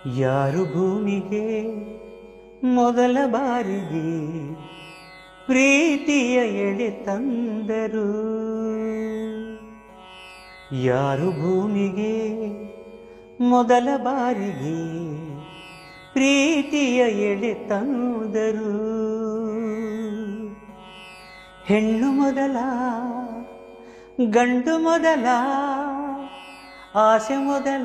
ಯಾರು ಭೂಮಿಗೆ ಮೊದಲ ಬಾರಿಗೆ ಪ್ರೀತಿಯ ಎಡೆ ತಂದರು ಯಾರು ಭೂಮಿಗೆ ಮೊದಲ ಬಾರಿಗೆ ಪ್ರೀತಿಯ ಎಡೆ ತಂದರು ಹೆಣ್ಣು ಮೊದಲ ಗಂಡು ಮೊದಲ ಆಸೆ ಮೊದಲ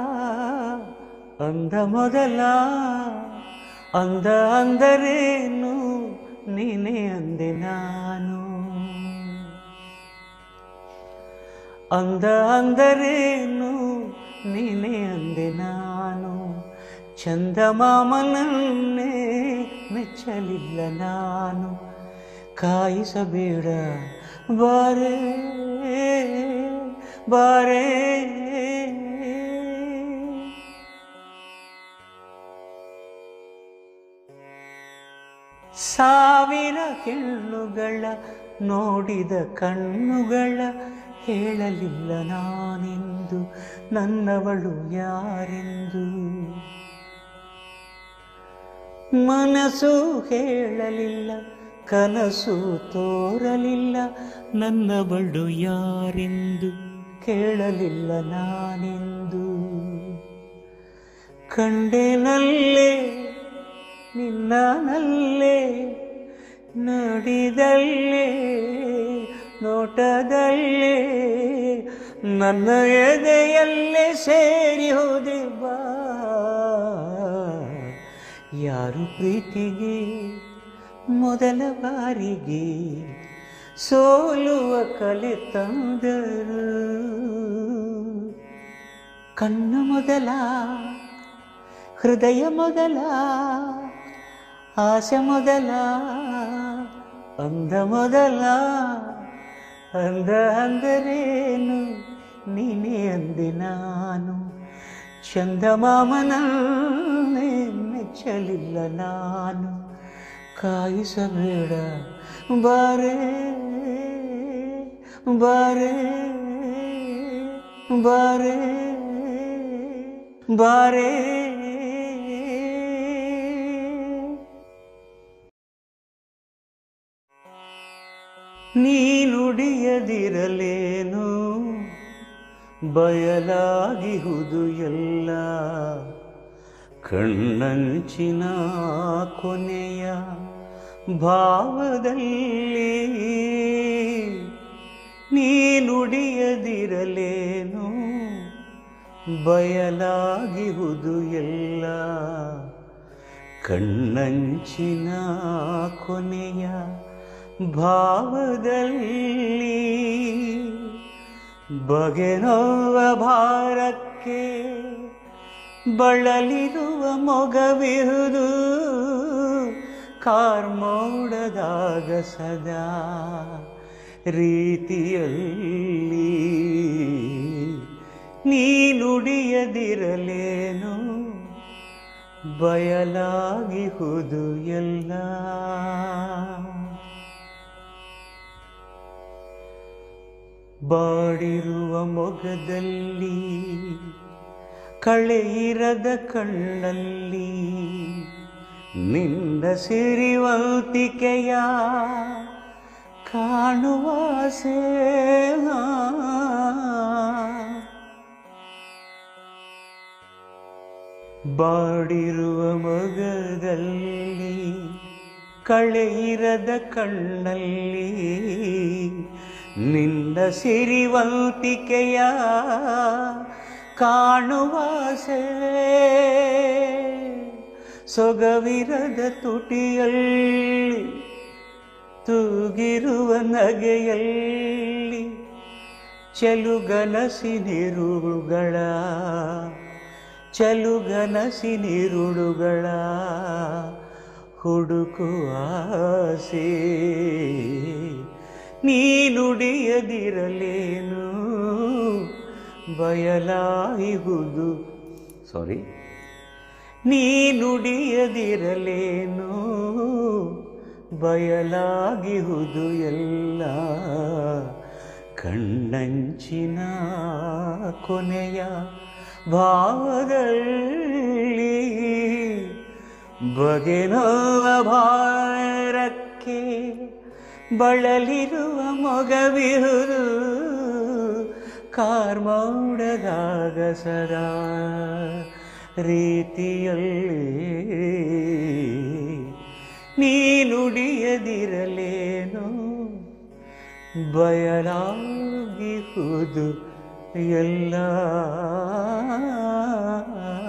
ಅಂದ ಮೊದಲ ಅಂದ ಅಂದರೇನು ನೀನೇ ಅಂದೆ ನಾನು ಅಂದ ಅಂದರೇನು ನೀನೇ ಅಂದೆ ನಾನು ಚಂದಮಾಮನನ್ನೇ ಮೆಚ್ಚಲಿಲ್ಲ ನಾನು ಕಾಯಿಸಬೇಡ ಬಾರೇ ಬಾರೇ ಸಾವಿರ ಹೆಣ್ಣುಗಳ ನೋಡಿದ ಕಣ್ಣುಗಳ ಹೇಳಲಿಲ್ಲ ನಾನೆಂದು ನನ್ನವಳು ಯಾರೆಂದು ಮನಸ್ಸು ಹೇಳಲಿಲ್ಲ ಕನಸು ತೋರಲಿಲ್ಲ ನನ್ನವಳು ಯಾರೆಂದು ಕೇಳಲಿಲ್ಲ ನಾನೆಂದು ಕಂಡೆನಲ್ಲೇ ನಿನ್ನನಲ್ಲೇ ನುಡಿದಲ್ಲೇ ನೋಟದಲ್ಲೇ ನನ್ನ ಎದೆಯಲ್ಲೇ ಸೇರಿ ಹೋದೆ ಬಾ ಯಾರು ಪ್ರೀತಿಗೆ ಮೊದಲ ಬಾರಿಗೆ ಸೋಲುವ ಕಲೆ ತಂದರು ಕಣ್ಣು ಮೊದಲ ಹೃದಯ ಮೊದಲ ಆಸೆ ಮೊದಲ ಅಂದ ಮೊದಲ ಅಂದ ಅಂದರೇನು ನೀನೇ ಅಂದೆ ನಾನು ಚಂದಮಾಮನೇ ಮೆಚ್ಚಲಿಲ್ಲ ನಾನು ಕಾಯಿಸಬೇಡ ಬಾರೇ ಬಾರೇ ಬಾರೇ ಬಾರೇ ನೀನುಡಿಯದಿರಲೇನು ಬಯಲಾಗಿಹುದು ಎಲ್ಲ ಕಣ್ಣಂಚಿನ ಕೊನೆಯ ಭಾವದಲ್ಲಿ ನೀನುಡಿಯದಿರಲೇನು ಬಯಲಾಗಿಹುದು ಎಲ್ಲ ಕಣ್ಣಂಚಿನ ಕೊನೆಯ ಭಾವದಲ್ಲಿ ಬಗೆನೋವ ಭಾರಕ್ಕೆ ಬಳಲಿರುವ ಮೊಗವಿಹುದು ಕಾರ್ಮೋಡದಾಗ ಸದಾ ರೀತಿಯಲ್ಲಿ ನೀನುಡಿಯದಿರಲೇನು ಬಯಲಾಗಿಹುದು ಎಲ್ಲ ಬಾಡಿರುವ ಮೊಗದಲ್ಲಿ ಕಳೆಯಿರದ ಕಣ್ಣಲ್ಲಿ ನಿಂದ ಸಿರಿವಂತಿಕೆಯ ಕಾಣುವ ಸೇಹ ಬಾಡಿರುವ ಮಗದಲ್ಲಿ ಕಳೆಯಿರದ ಕಣ್ಣಲ್ಲಿ ನಿಂದ ಸಿರಿವಂತಿಕೆಯ ಕಾಣುವಾಸೆ ಸೊಗವಿರದ ತುಟಿಯಲ್ಲಿ ತೂಗಿರುವ ನಗೆಯಲ್ಲಿ ಚೆಲುಗನಸಿನಿರುಳುಗಳ ಚೆಲುಗನಸಿನಿರುಳುಗಳ ಹುಡುಕುವ ಆಸೆ ನೀನುಡಿಯದಿರಲೇನು ಬಯಲಾಯಿಹುದು ಸಾರಿ ನೀನುಡಿಯದಿರಲೇನು ಬಯಲಾಗಿಹುದು ಎಲ್ಲ ಕಣ್ಣಂಚಿನ ಕೊನೆಯ ಭಾವದಲ್ಲಿ ಬಗೆನೋವ ಭಾರಕ್ಕೆ ಬಳಲಿರುವ ಮೊಗವಿಹುದು ಕಾರ್ಮೌಡದಾಗ ಸದಾ ರೀತಿಯಲ್ಲಿ ನೀ ನುಡಿಯದಿರಲೇನೋ ಬಯಲಾಗಿಹುದು ಎಲ್ಲ